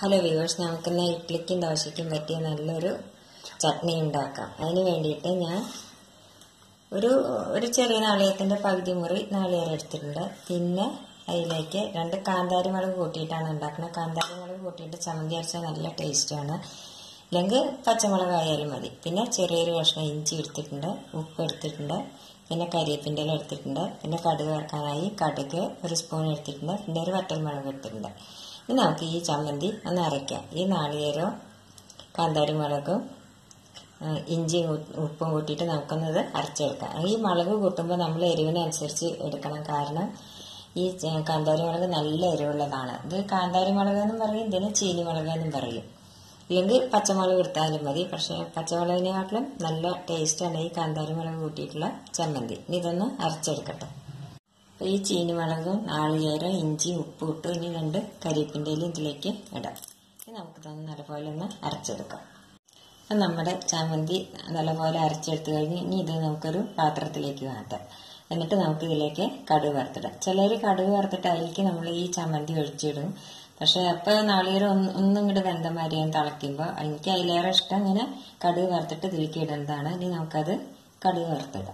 hello viewers നമുക്കിന്ന് ഇഡ്ലിക്കും ദോശയ്ക്കും പറ്റിയ നല്ലൊരു ചട്നി ഉണ്ടാക്കാം അതിന് വേണ്ടിയിട്ട് ഞാൻ ഒരു ഒരു ചെറിയ നാളികേരത്തിൻ്റെ പകുതി മുറി നാളികേരം എടുത്തിട്ടുണ്ട് പിന്നെ അതിലേക്ക് രണ്ട് കാന്താരി മുളക് കൂട്ടിയിട്ടാണ് ഉണ്ടാക്കുന്നത് കാന്താരി മുളക് കൂട്ടിയിട്ട് ചമ്മന്തി അരച്ചാൽ നല്ല ടേസ്റ്റാണ് അല്ലെങ്കിൽ പച്ചമുളക് ആയാലും മതി പിന്നെ ചെറിയൊരു കഷ്ണം ഇഞ്ചി എടുത്തിട്ടുണ്ട് ഉപ്പ് എടുത്തിട്ടുണ്ട് പിന്നെ കരിവേപ്പിൻ്റെ ഇല എടുത്തിട്ടുണ്ട് പിന്നെ കടുക് വറക്കാനായി കടുക് ഒരു സ്പൂൺ എടുത്തിട്ടുണ്ട് പിന്നെ ഒരു വറ്റൽമുളക് എടുത്തിട്ടുണ്ട് ഇനി നമുക്ക് ഈ ചമ്മന്തി ഒന്ന് അരയ്ക്കാം ഈ നാളികേരവും കാന്താരി മുളകും ഇഞ്ചിയും ഉപ്പും കൂട്ടിയിട്ട് നമുക്കൊന്നത് അരച്ചെടുക്കാം ഈ മുളക് കൂട്ടുമ്പോൾ നമ്മൾ എരിവിനനുസരിച്ച് എടുക്കണം കാരണം ഈ കാന്താരി മുളക് നല്ല എരിവുള്ളതാണ് ഇത് കാന്താരി മുളക് എന്നും പറയും ഇതിന് ചീനി മുളക് എന്നും പറയും ഇല്ലെങ്കിൽ പച്ചമുളക് എടുത്താലും മതി പക്ഷേ പച്ചമുളകിനെക്കാട്ടിലും നല്ല ടേസ്റ്റാണ് ഈ കാന്താരി മുളക് കൂട്ടിയിട്ടുള്ള ചമ്മന്തി ഇനി ഇതൊന്ന് അരച്ചെടുക്കട്ടെ അപ്പോൾ ഈ ചീനി മുളകും നാളികേരം ഇഞ്ചി ഉപ്പ് ഇട്ട് ഇനി രണ്ട് കരിയേപ്പിൻ്റെ ഇതിലേക്ക് ഇടാം ഇനി നമുക്കിതൊന്ന് നല്ലപോലെ ഒന്ന് അരച്ചെടുക്കാം അപ്പം നമ്മുടെ ചമ്മന്തി നല്ലപോലെ അരച്ചെടുത്ത് കഴിഞ്ഞ് ഇനി ഇത് നമുക്കൊരു പാത്രത്തിലേക്ക് മാറ്റാം എന്നിട്ട് നമുക്ക് ഇതിലേക്ക് കടുക് വറുത്തിടാം ചിലർ കടുക് വറുത്തിട്ട് അതിലേക്ക് നമ്മൾ ഈ ചമ്മന്തി ഒഴിച്ചിടും പക്ഷെ അപ്പോൾ നാളികേരം ഒന്ന് ഒന്നും ഇങ്ങോട്ട് വെന്തമാരി ഞാൻ തിളയ്ക്കുമ്പോൾ എനിക്ക് അതിലേറെ ഇഷ്ടം ഇങ്ങനെ കടുക് വറുത്തിട്ട് ഇതിലേക്ക് ഇടുന്നതാണ് ഇനി നമുക്കത് കടുക് വറുത്തിടാം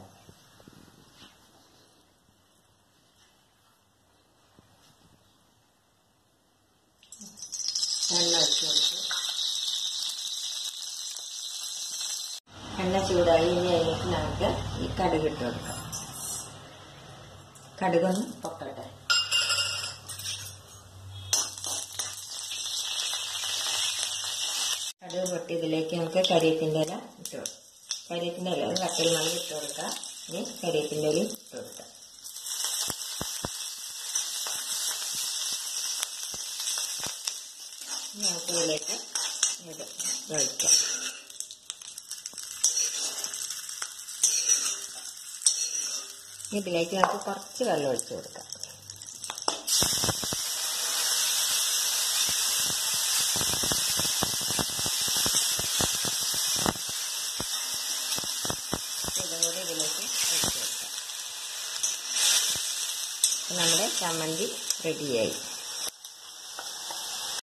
എണ്ണ ഒഴിച്ച് കൊടുക്കും എണ്ണ ചൂടായി ഇനി അതിലേക്ക് നമുക്ക് ഈ കടുക് ഇട്ട് കൊടുക്കാം കടുകൊന്ന് പൊക്കട്ടെ കടുക് പൊട്ടി ഇതിലേക്ക് നമുക്ക് കരിയേപ്പിൻ്റെ ഇല ഇട്ട് കൊടുക്കാം കരിയേപ്പിൻ്റെ ഇല വട്ടൽ മുളക് ഇട്ട് കൊടുക്കാം ഇനി കരിയേപ്പിൻ്റെ ഇല ഇട്ട് കൊടുക്കാം നമുക്ക് ഇതിലേക്ക് ഇത് ഒഴിക്കാം ഇതിലേക്ക് നമുക്ക് കുറച്ച് വെള്ളം ഒഴിച്ചു കൊടുക്കാം ഇതും കൂടി ഇതിലേക്ക് ഒഴിച്ചു കൊടുക്കാം നമ്മുടെ ചമ്മന്തി റെഡിയായി